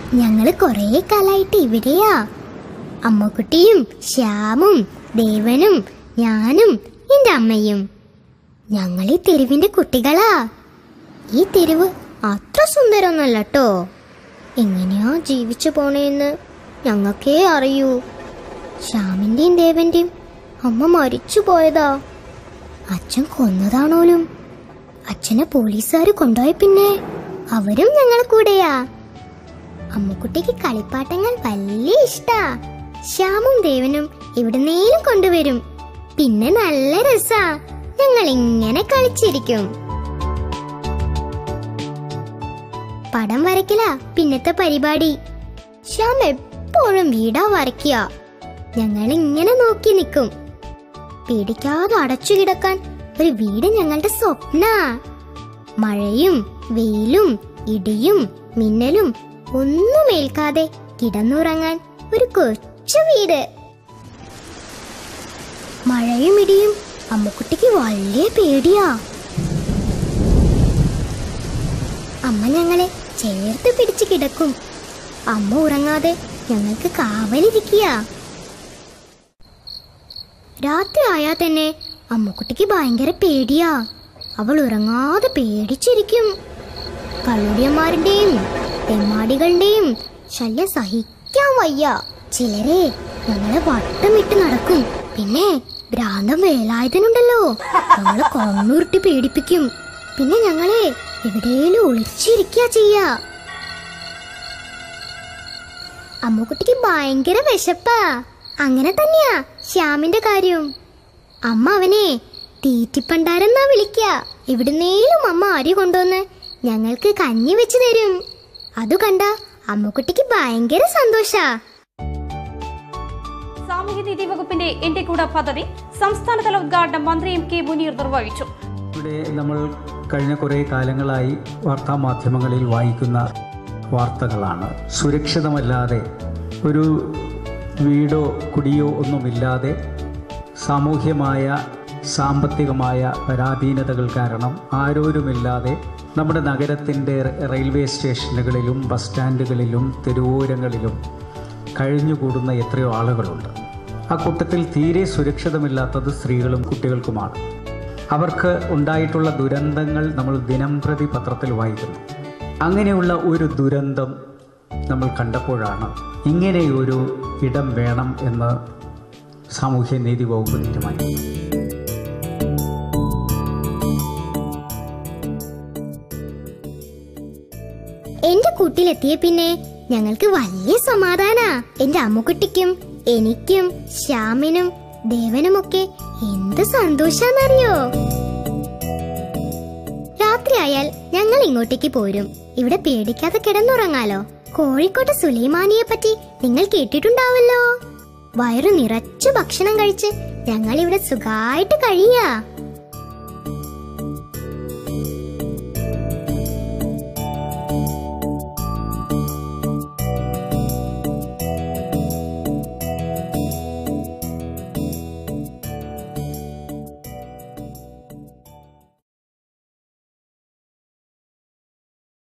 ഞങ്ങള് കൊറേ കാലായിട്ട് ഇവിടെയാ അമ്മക്കുട്ടിയും ശ്യാമും ദേവനും ഞാനും എന്റെ അമ്മയും ഞങ്ങൾ ഈ തെരുവിന്റെ കുട്ടികളാ ഈ തെരുവ് അത്ര സുന്ദരമൊന്നല്ല കേട്ടോ എങ്ങനെയാ ജീവിച്ചു പോണേന്ന് ഞങ്ങൾക്കേ അറിയൂ ശ്യാമിന്റെയും ദേവന്റെയും അമ്മ മരിച്ചു പോയതാ അച്ഛൻ കൊന്നതാണോലും അച്ഛനെ പോലീസുകാർ കൊണ്ടുപോയ പിന്നെ അവരും ഞങ്ങളെ കൂടെയാ അമ്മുക്കുട്ടിക്ക് കളിപ്പാട്ടങ്ങൾ വലിയ ഇഷ്ടാ ശ്യാമും ദേവനും ഇവിടുന്നേലും കൊണ്ടുവരും പിന്നെ നല്ല രസാ ഞങ്ങൾ ഇങ്ങനെ കളിച്ചിരിക്കും പടം വരയ്ക്കല പിന്നത്തെ പരിപാടി ശ്യാം എപ്പോഴും വീടാ വരയ്ക്കുക ഞങ്ങൾ ഇങ്ങനെ നോക്കി നിൽക്കും പേടിക്കാതെ അടച്ചു കിടക്കാൻ ഒരു വീട് ഞങ്ങളുടെ സ്വപ്നാ മഴയും വെയിലും ഇടിയും മിന്നലും ഒന്നും ഏൽക്കാതെ കിടന്നുറങ്ങാൻ ഒരു കൊച്ചു വീട് മഴയും ഇടിയും അമ്മക്കുട്ടിക്ക് വലിയ പേടിയാ അമ്മ ഞങ്ങളെ ചേർത്ത് പിടിച്ച് കിടക്കും അമ്മ ഉറങ്ങാതെ ഞങ്ങൾക്ക് കാവലിരിക്കുക രാത്രി ആയാൽ തന്നെ അമ്മക്കുട്ടിക്ക് ഭയങ്കര പേടിയാ അവൾ ഉറങ്ങാതെ പേടിച്ചിരിക്കും കള്ളുടിയന്മാരുടെയും തെമ്മാടികളുടെയും ശല്യം സഹിക്കാൻ വയ്യ ചിലരെ ഞങ്ങളെ വട്ടമിട്ട് നടക്കും പിന്നെ ഭ്രാന്തം വേലായുധനുണ്ടല്ലോ ഞങ്ങളെ കണ്ണുരുട്ടി പേടിപ്പിക്കും പിന്നെ ഞങ്ങളെ എവിടെയും ഒളിച്ചിരിക്കുക ചെയ്യാ അമ്മുക്കുട്ടിക്ക് ഭയങ്കര വിശപ്പാ അങ്ങനെ തന്നെയാ ശ്യാമിന്റെ കാര്യം അമ്മ അവനെ തീറ്റിപ്പണ്ടാരെന്നാ വിളിക്ക എവിടുന്നേലും അമ്മ അരി കൊണ്ടുവന്ന് ഞങ്ങൾക്ക് കഞ്ഞി വെച്ച് തരും അതു കണ്ട അമ്മുക്കുട്ടിക്ക് ഭയങ്കര സന്തോഷാ സാമൂഹ്യനീതി വകുപ്പിന്റെ എന്റെ കൂടെ പദ്ധതി സംസ്ഥാനതല ഉദ്ഘാടനം മന്ത്രി എം കെ മുനീർ നിർവഹിച്ചു ഇവിടെ നമ്മൾ കഴിഞ്ഞ കുറേ കാലങ്ങളായി വാർത്താ മാധ്യമങ്ങളിൽ വായിക്കുന്ന വാർത്തകളാണ് സുരക്ഷിതമല്ലാതെ ഒരു വീടോ കുടിയോ ഒന്നുമില്ലാതെ സാമൂഹ്യമായ സാമ്പത്തികമായ പരാധീനതകൾ കാരണം ആരോരുമില്ലാതെ നമ്മുടെ നഗരത്തിൻ്റെ റെയിൽവേ സ്റ്റേഷനുകളിലും ബസ് സ്റ്റാൻഡുകളിലും തെരുവോരങ്ങളിലും കഴിഞ്ഞുകൂടുന്ന എത്രയോ ആളുകളുണ്ട് ആ കൂട്ടത്തിൽ തീരെ സുരക്ഷിതമില്ലാത്തത് സ്ത്രീകളും കുട്ടികൾക്കുമാണ് അവർക്ക് ഉണ്ടായിട്ടുള്ള ദുരന്തങ്ങൾ നമ്മൾ ദിനം പ്രതി പത്രത്തിൽ വായിക്കുന്നു അങ്ങനെയുള്ള ഒരു ദുരന്തം നമ്മൾ കണ്ടപ്പോഴാണ് ഇങ്ങനെയൊരു ഇടം വേണം എന്ന് സാമൂഹ്യനീതി വകുപ്പ് തീരുമാനിച്ചു എന്റെ കൂട്ടിലെത്തിയ പിന്നെ ഞങ്ങൾക്ക് വലിയ സമാധാനാ എന്റെ അമ്മുക്കുട്ടിക്കും എനിക്കും ശ്യാമിനും ദേവനുമൊക്കെ എന്ത് സന്തോഷാന്നറിയോ രാത്രിയായാൽ ഞങ്ങൾ ഇങ്ങോട്ടേക്ക് പോരും ഇവിടെ പേടിക്കാതെ കിടന്നുറങ്ങാലോ കോഴിക്കോട്ടെ സുലൈമാനിയെ പറ്റി നിങ്ങൾ കേട്ടിട്ടുണ്ടാവല്ലോ വയറു നിറച്ചു ഭക്ഷണം കഴിച്ച് ഞങ്ങൾ ഇവിടെ സുഖായിട്ട് കഴിയാ